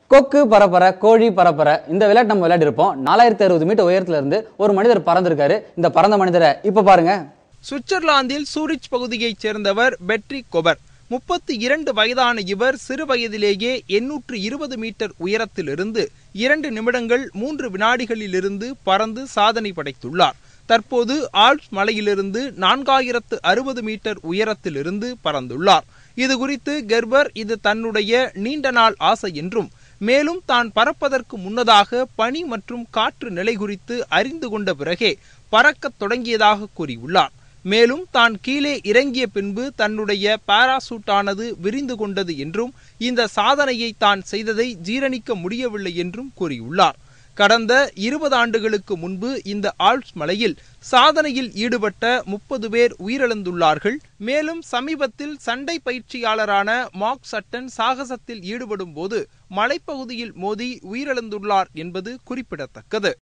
கொக்கு பரப்பர கோழி பரப்பர இந்த விளையாட்டு நம்ம விளையாடி இருப்போம் நாலாயிரத்தி அறுபது மீட்டர் உயரத்துல இருந்து ஒரு மனிதர் பறந்திருக்காரு இந்த பறந்த மனிதரை இப்ப பாருங்க சுவிட்சர்லாந்தில் சூரிச் பகுதியைச் சேர்ந்தவர் பெட்ரி கொபர் முப்பத்தி இரண்டு வயதான இவர் சிறு வயதிலேயே எண்ணூற்று இருபது மீட்டர் உயரத்திலிருந்து இரண்டு நிமிடங்கள் மூன்று வினாடிகளிலிருந்து பறந்து சாதனை படைத்துள்ளார் தற்போது ஆல்ப்ஸ் மலையிலிருந்து நான்காயிரத்து அறுபது மீட்டர் உயரத்திலிருந்து பறந்துள்ளார் இது குறித்து கெர்பர் இது தன்னுடைய நீண்ட நாள் ஆசை என்றும் மேலும் தான் பறப்பதற்கு முன்னதாக பனி மற்றும் காற்று நிலை குறித்து அறிந்து கொண்ட பிறகே பறக்கத் தொடங்கியதாக கூறியுள்ளார் மேலும் தான் கீழே இறங்கிய பின்பு தன்னுடைய பாராசூட்டானது விரிந்து கொண்டது என்றும் இந்த சாதனையை தான் செய்ததை ஜீரணிக்க முடியவில்லை என்றும் கூறியுள்ளார் கடந்த இருபது ஆண்டுகளுக்கு முன்பு இந்த ஆல்ப்ஸ் மலையில் சாதனையில் ஈடுபட்ட முப்பது பேர் உயிரிழந்துள்ளார்கள் மேலும் சமீபத்தில் சண்டை பயிற்சியாளரான மார்க் சட்டன் சாகசத்தில் ஈடுபடும் போது மலைப்பகுதியில் மோதி உயிரிழந்துள்ளார் என்பது குறிப்பிடத்தக்கது